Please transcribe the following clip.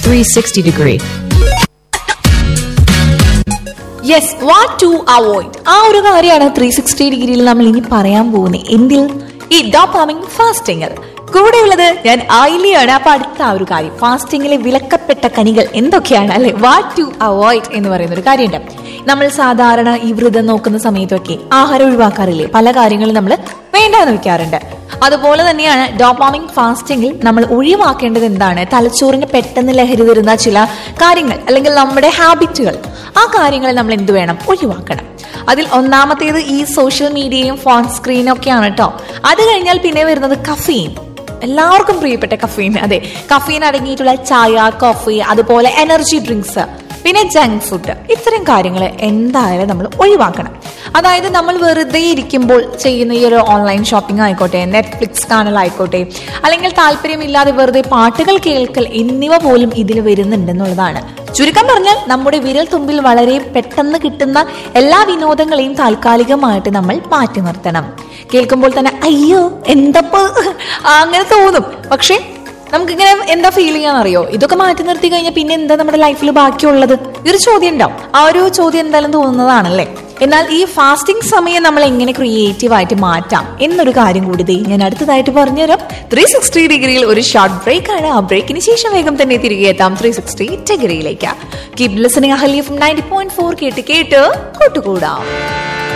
360 degree. Yes what to avoid ആ ഒരു കാര്യമാണ് ത്രീ സിക്സ്റ്റി ഡിഗ്രിയിൽ നമ്മൾ ഇനി പറയാൻ പോകുന്നത് എന്തിൽ ഈ ഡോപ്പാമിംഗ് ഫാസ്റ്റിംഗിൽ കൂടെയുള്ളത് ഞാൻ ആയിലിയാണ് അപ്പൊ അടുത്ത ആ ഒരു കാര്യം ഫാസ്റ്റിംഗിലെ വിലക്കപ്പെട്ട കനികൾ എന്തൊക്കെയാണ് അല്ലെ വാട്ട് ടു അവോയ്ഡ് എന്ന് പറയുന്ന ഒരു കാര്യമുണ്ട് നമ്മൾ സാധാരണ ഈ വ്രതം നോക്കുന്ന സമയത്തൊക്കെ ആഹാരം ഒഴിവാക്കാറില്ലേ പല കാര്യങ്ങളും നമ്മൾ വേണ്ടാന്ന് വെക്കാറുണ്ട് അതുപോലെ തന്നെയാണ് ഡോപ്പാമിംഗ് ഫാസ്റ്റിംഗിൽ നമ്മൾ ഒഴിവാക്കേണ്ടത് എന്താണ് തലച്ചോറിന് പെട്ടെന്ന് ലഹരി തരുന്ന ചില കാര്യങ്ങൾ അല്ലെങ്കിൽ നമ്മുടെ ഹാബിറ്റുകൾ ആ കാര്യങ്ങൾ നമ്മൾ എന്ത് വേണം ഒഴിവാക്കണം അതിൽ ഒന്നാമത്തേത് ഈ സോഷ്യൽ മീഡിയയും ഫോൺ സ്ക്രീനും ഒക്കെയാണ് കേട്ടോ അത് കഴിഞ്ഞാൽ പിന്നെ വരുന്നത് കഫീൻ എല്ലാവർക്കും പ്രിയപ്പെട്ട കഫീൻ അതെ കഫീൻ അടങ്ങിയിട്ടുള്ള ചായ കോഫി അതുപോലെ എനർജി ഡ്രിങ്ക്സ് പിന്നെ ജങ്ക് ഫുഡ് ഇത്തരം കാര്യങ്ങൾ എന്തായാലും നമ്മൾ ഒഴിവാക്കണം അതായത് നമ്മൾ വെറുതെ ഇരിക്കുമ്പോൾ ചെയ്യുന്ന ഈ ഒരു ഓൺലൈൻ ഷോപ്പിംഗ് ആയിക്കോട്ടെ നെറ്റ്ഫ്ലിക്സ് കാണലായിക്കോട്ടെ അല്ലെങ്കിൽ താല്പര്യമില്ലാതെ വെറുതെ പാട്ടുകൾ കേൾക്കൽ എന്നിവ പോലും ഇതിൽ വരുന്നുണ്ടെന്നുള്ളതാണ് ചുരുക്കം പറഞ്ഞാൽ നമ്മുടെ വിരൽ തുമ്പിൽ വളരെ പെട്ടെന്ന് കിട്ടുന്ന എല്ലാ വിനോദങ്ങളെയും താൽക്കാലികമായിട്ട് നമ്മൾ മാറ്റി നിർത്തണം കേൾക്കുമ്പോൾ തന്നെ അയ്യോ എന്തപ്പോ അങ്ങനെ തോന്നും പക്ഷേ നമുക്കിങ്ങനെ എന്താ ഫീൽ ചെയ്യാന്നറിയോ ഇതൊക്കെ മാറ്റി നിർത്തി കഴിഞ്ഞാൽ പിന്നെ എന്താ നമ്മുടെ ലൈഫിൽ ബാക്കിയുള്ളത് ഈ ഒരു ചോദ്യം ഉണ്ടാവും ആ ഒരു ചോദ്യം എന്തായാലും തോന്നുന്നതാണല്ലേ എന്നാൽ ഈ ഫാസ്റ്റിംഗ് സമയം നമ്മൾ എങ്ങനെ ക്രിയേറ്റീവ് ആയിട്ട് മാറ്റാം എന്നൊരു കാര്യം കൂടി ദേ ഞാൻ അടുത്തതായിട്ട് പറഞ്ഞുതരാം ത്രീ സിക്സ്റ്റി ഡിഗ്രിയിൽ ഒരു ഷോർട്ട് ബ്രേക്ക് ആണ് ആ ബ്രേക്കിന് ശേഷം വേഗം തന്നെ തിരികെ എത്താം ത്രീ സിക്സ്റ്റി ഡിഗ്രിയിലേക്ക് keep listening Ahalya from ninety point four കേട്ട് കേട്ട് കൂട്ടുകൂടാം